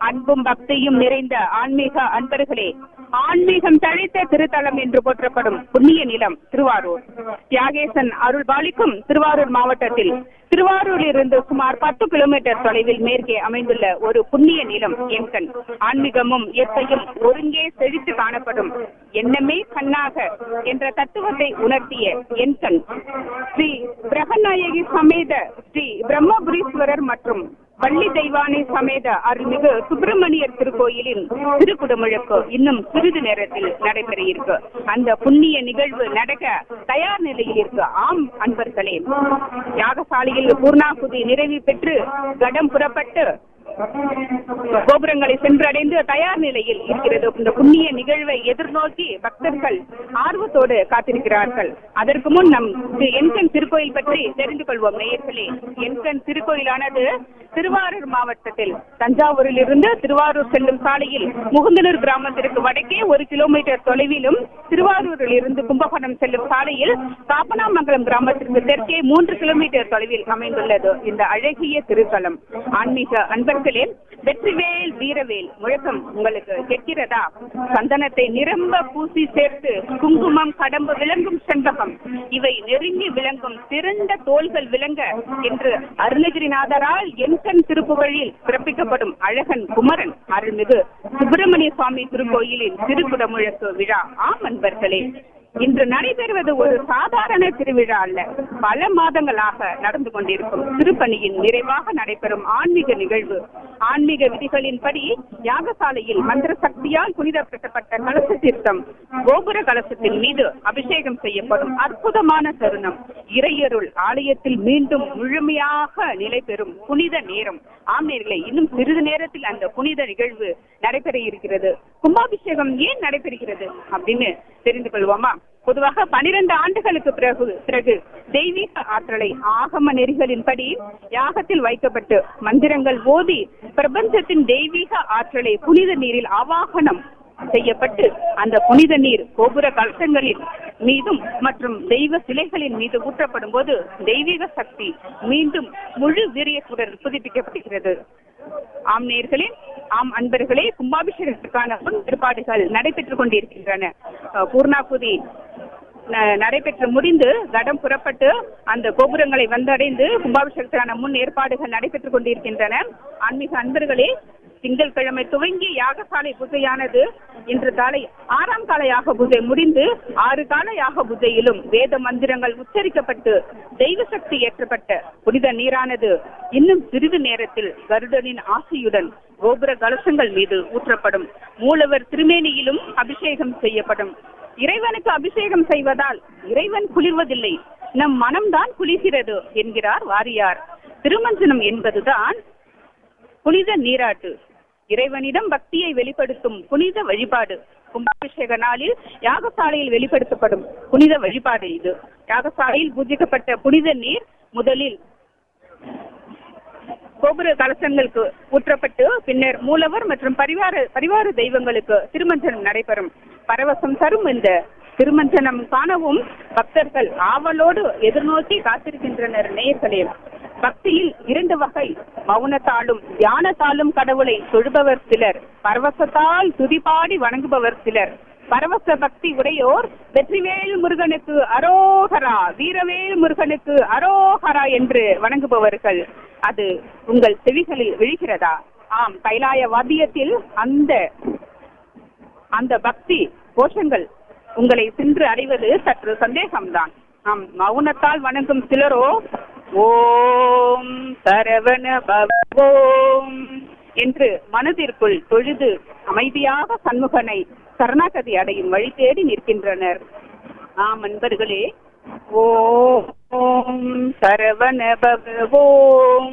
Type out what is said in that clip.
அன்பும் பக்தியும் நிறைந்த ஆன்மீக அன்பர்களே ஆன்மீகம் தழைத்த திருத்தலம் என்று போற்றப்படும் புண்ணிய நிலம் திருவாரூர் தியாகேசன் அருள் பாலிக்கும் திருவாரூர் மாவட்டத்தில் திருவாரூரில் இருந்து சுமார் பத்து கிலோமீட்டர் தொலைவில் மேற்கே அமைந்துள்ள ஒரு புண்ணிய நிலம் என்கண் ஆன்மீகமும் இயற்கையும் ஒருங்கே செழித்து காணப்படும் எண்ணமே கண்ணாக என்ற தத்துவத்தை உணர்த்திய என்கண் ஸ்ரீ பிரகநாயகி சமேத ஸ்ரீ பிரம்மபுரீஸ்வரர் மற்றும் வள்ளி தெய்வானை சமேத அருள்மிகு சுப்பிரமணியர் திருக்கோயிலின் திருக்குடமுழக்கு இன்னும் சிறிது நேரத்தில் நடைபெற இருக்கு அந்த புண்ணிய நிகழ்வு நடக்க தயார் நிலையில் இருக்கு ஆம் அன்பர்களே யாகசாலையில் பூர்ணாகுதி நிறைவு பெற்று கடம் புறப்பட்டு கோபுரங்களை சென்றடைந்து தயார் நிலையில் இருக்கிறது இந்த புண்ணிய நிகழ்வை எதிர்நோக்கி பக்தர்கள் ஆர்வத்தோடு காத்திருக்கிறார்கள் அதற்கு முன் நம் திரு என்கண் திருக்கோயில் பற்றி தெரிந்து கொள்வோம் நேயர்களே என்கண் திருக்கோயிலானது திருவாரூர் மாவட்டத்தில் தஞ்சாவூரில் இருந்து திருவாரூர் செல்லும் சாலையில் முகுந்தனூர் கிராமத்திற்கு வடக்கே ஒரு கிலோமீட்டர் தொலைவிலும் திருவாரூரில் இருந்து கும்பகோணம் செல்லும் சாலையில் காப்பனாமங்கலம் கிராமத்திற்கு தெற்கே மூன்று கிலோமீட்டர் தொலைவில் அமைந்துள்ளது இந்த அழகிய திருத்தலம் ஆன்மீக அன்பர்களே வெற்றிவேல் வீரவேல் முழக்கம் உங்களுக்கு கேட்கிறதா சந்தனத்தை நிரம்ப பூசி சேர்த்து குங்குமம் கடம்பு விளங்கும் செண்பகம் இவை நெருங்கி விளங்கும் சிறந்த தோள்கள் விளங்க என்று அருணகிரிநாதரால் என்கண் திருப்புகழில் பிறப்பிக்கப்படும் அழகன் குமரன் அருள்மிகு சுப்பிரமணிய சுவாமி திருக்கோயிலின் திருக்குடமுழக்கு விழா ஆம் அன்பர்களே இன்று நடைபெறுவது ஒரு சாதாரண திருவிழா அல்ல பல மாதங்களாக நடந்து கொண்டிருக்கும் திருப்பணியின் நிறைவாக நடைபெறும் ஆன்மீக நிகழ்வு ஆன்மீக விதிகளின்படி யாகசாலையில் மந்திர சக்தியால் புனிதப்படுத்தப்பட்ட கலச தீர்த்தம் கோபுர கலசத்தின் மீது அபிஷேகம் செய்யப்படும் அற்புதமான தருணம் இறையருள் ஆலயத்தில் மீண்டும் முழுமையாக நிலை பெறும் புனித நேரம் ஆம்நேர்களை இன்னும் சிறிது நேரத்தில் அந்த புனித நிகழ்வு நடைபெற இருக்கிறது கும்பாபிஷேகம் ஏன் நடைபெறுகிறது அப்படின்னு தெரிந்து கொள்வோமா பொதுவாக பனிரெண்டு ஆண்டுகளுக்கு பிறகு பிறகு தெய்வீக ஆற்றலை ஆகம நெறிகளின்படி யாகத்தில் வைக்கப்பட்டு மந்திரங்கள் ஓதி பிரபஞ்சத்தின் தெய்வீக ஆற்றலை புனித நீரில் ஆவாகனம் செய்யப்பட்டு அந்த புனித நீர் கோபுர கலசங்களின் மீதும் மற்றும் தெய்வ சிலைகளின் மீது ஊற்றப்படும் போது தெய்வீக சக்தி மீண்டும் முழு வீரியத்துடன் புதுப்பிக்கப்படுகிறது ஆம் நேர்களே ஆம் அன்பர்களே கும்பாபிஷேகத்துக்கான முன் ஏற்பாடுகள் நடைபெற்றுக் கொண்டிருக்கின்றன அஹ், பூர்ணாகுதி ந- நடைபெற்று முடிந்து கடம் புறப்பட்டு அந்த கோபுரங்களை வந்தடைந்து கும்பாபிஷேகத்துக்கான முன் ஏற்பாடுகள் நடைபெற்றுக் கொண்டிருக்கின்றன ஆன்மீக அன்பர்களே திங்கட்கிழமை துவங்கி யாகசாலை பூஜையானது இன்று காலை ஆறாம் கால யாக பூஜை முடிந்து ஆறு கால யாக பூஜையிலும் வேத மந்திரங்கள் உச்சரிக்கப்பட்டு தெய்வ சக்தி ஏற்றப்பட்ட புனித நீரானது இன்னும் சிறிது நேரத்தில் கருடனின் ஆசையுடன் கோபுர கலசங்கள் மீது ஊற்றப்படும் மூலவர் திருமேனியிலும் அபிஷேகம் செய்யப்படும் இறைவனுக்கு அபிஷேகம் செய்வதால் இறைவன் குளிர்வதில்லை நம் மனம்தான் குளிர்கிறது என்கிறார் வாரியார் திருமஞ்சனம் என்பதுதான் புனித நீராட்டு இறைவனிடம் பக்தியை வெளிப்படுத்தும் புனித வழிபாடு கும்பாபிஷேக நாளில் யாகசாலையில் வெளிப்படுத்தப்படும் புனித வழிபாடு இது யாகசாலையில் பூஜிக்கப்பட்ட புனித நீர் முதலில் கோபுர கலசங்களுக்கு ஊற்றப்பட்டு பின்னர் மூலவர் மற்றும் பரிவார பரிவார தெய்வங்களுக்கு திருமஞ்சனம் நடைபெறும் பரவசம் தரும் இந்த திருமஞ்சனம் காணவும் பக்தர்கள் ஆவலோடு எதிர்நோக்கி காத்திருக்கின்றனர் நேயர்களே பக்தியில் இரண்டு வகை மௌனத்தாலும் தியானத்தாலும் கடவுளை தொழுபவர் சிலர் பரவசத்தால் துதிபாடி வணங்குபவர் சிலர் பரவச பக்தி உடையோர் வெற்றிவேல் முருகனுக்கு அரோகரா வீரவேல் முருகனுக்கு அரோகரா என்று வணங்குபவர்கள் அது உங்கள் செவிகளில் விழுகிறதா ஆம் கைலாய வாத்தியத்தில் அந்த அந்த பக்தி கோஷங்கள் உங்களை சென்று அடைவது சற்று சந்தேகம்தான் ஆம் மௌனத்தால் வணங்கும் சிலரோ ஓம் சரவண பவோம் என்று மனதிற்குள் தொழுது அமைதியாக சண்முகனை சரணாகதி அடையும் வழி தேடி நிற்கின்றனர் ஆம் அன்பர்களே ஓம் சரவண பவோம்